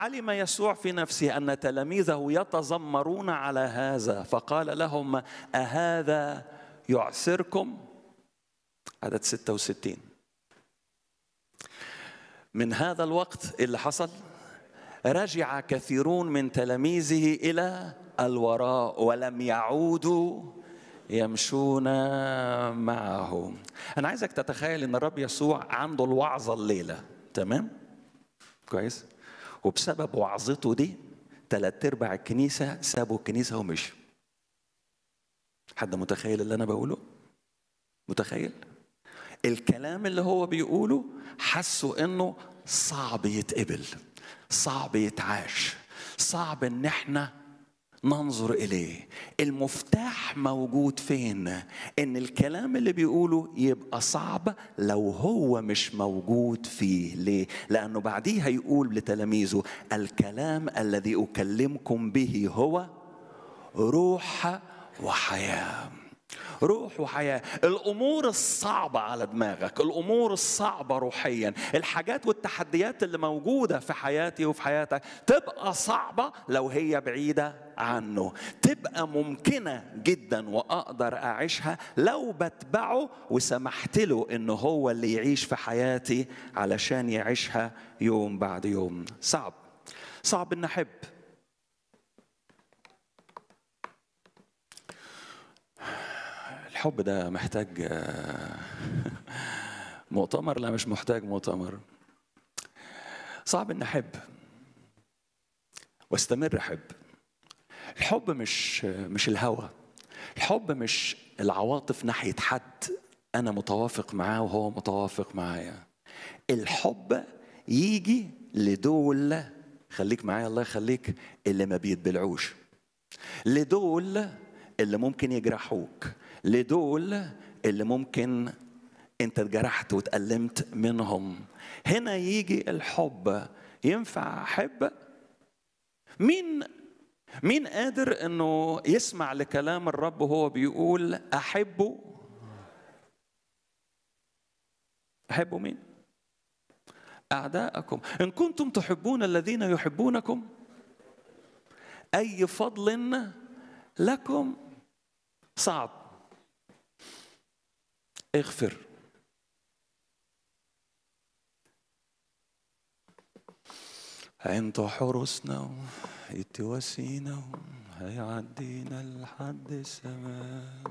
علم يسوع في نفسه ان تلاميذه يتذمرون على هذا فقال لهم اهذا يعسركم عدد 66 من هذا الوقت اللي حصل رجع كثيرون من تلاميذه الى الوراء ولم يعودوا يمشون معه انا عايزك تتخيل ان الرب يسوع عنده الوعظه الليله تمام كويس وبسبب وعظته دي ثلاث ارباع الكنيسه سابوا الكنيسه ومشوا حد متخيل اللي انا بقوله متخيل الكلام اللي هو بيقوله حسوا انه صعب يتقبل صعب يتعاش صعب ان احنا ننظر اليه المفتاح موجود فين ان الكلام اللي بيقوله يبقى صعب لو هو مش موجود فيه ليه لانه بعديه هيقول لتلاميذه الكلام الذي اكلمكم به هو روح وحياه روح وحياة الأمور الصعبة على دماغك الأمور الصعبة روحيا الحاجات والتحديات اللي موجودة في حياتي وفي حياتك تبقى صعبة لو هي بعيدة عنه تبقى ممكنة جدا وأقدر أعيشها لو بتبعه وسمحت له إنه هو اللي يعيش في حياتي علشان يعيشها يوم بعد يوم صعب صعب إن أحب الحب ده محتاج مؤتمر لا مش محتاج مؤتمر صعب ان احب واستمر احب الحب مش مش الهوى الحب مش العواطف ناحيه حد انا متوافق معاه وهو متوافق معايا الحب يجي لدول خليك معايا الله يخليك اللي ما بيتبلعوش لدول اللي ممكن يجرحوك لدول اللي ممكن انت اتجرحت واتألمت منهم هنا يجي الحب ينفع احب مين مين قادر انه يسمع لكلام الرب وهو بيقول احبه احبوا مين اعداءكم ان كنتم تحبون الذين يحبونكم اي فضل لكم صعب اغفر انت حرسنا اتوسينا هيعدينا لحد السماء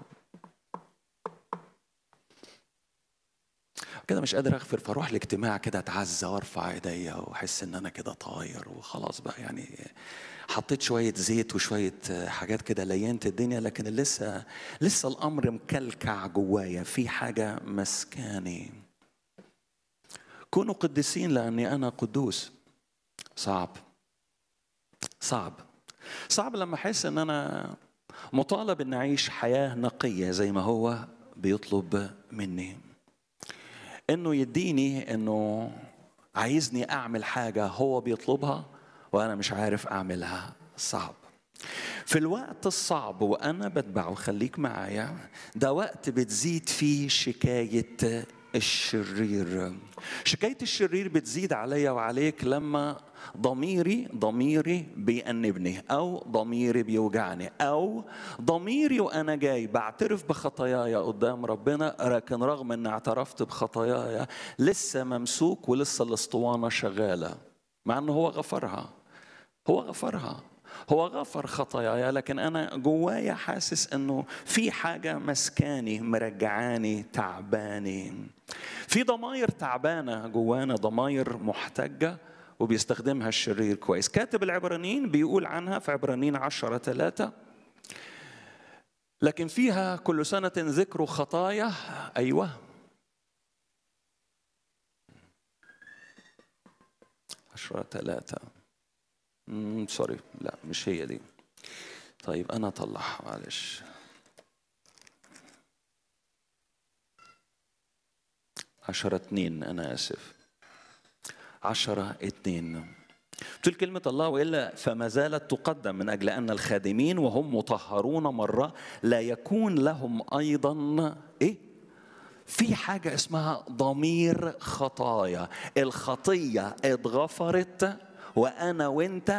كده مش قادر اغفر فاروح الاجتماع كده اتعزى وارفع ايديا واحس ان انا كده طاير وخلاص بقى يعني حطيت شويه زيت وشويه حاجات كده لينت الدنيا لكن لسه لسه الامر مكلكع جوايا في حاجه مسكاني كونوا قديسين لاني انا قدوس صعب صعب صعب لما احس ان انا مطالب ان اعيش حياه نقيه زي ما هو بيطلب مني انه يديني انه عايزني اعمل حاجه هو بيطلبها وانا مش عارف اعملها صعب في الوقت الصعب وانا بتبعه خليك معايا ده وقت بتزيد فيه شكايه الشرير شكاية الشرير بتزيد عليا وعليك لما ضميري ضميري بيأنبني أو ضميري بيوجعني أو ضميري وأنا جاي بعترف بخطاياي قدام ربنا لكن رغم أن اعترفت بخطاياي لسه ممسوك ولسه الاسطوانة شغالة مع أنه هو غفرها هو غفرها هو غفر خطاياي لكن انا جوايا حاسس انه في حاجه مسكاني مرجعاني تعباني في ضماير تعبانه جوانا ضماير محتجه وبيستخدمها الشرير كويس كاتب العبرانيين بيقول عنها في عبرانيين عشرة ثلاثة لكن فيها كل سنة ذكر خطايا أيوة عشرة ثلاثة سوري لا مش هي دي طيب انا اطلعها معلش عشرة اتنين انا اسف عشرة اتنين تقول كلمة الله وإلا فما زالت تقدم من أجل أن الخادمين وهم مطهرون مرة لا يكون لهم أيضا إيه؟ في حاجة اسمها ضمير خطايا الخطية اتغفرت وانا وانت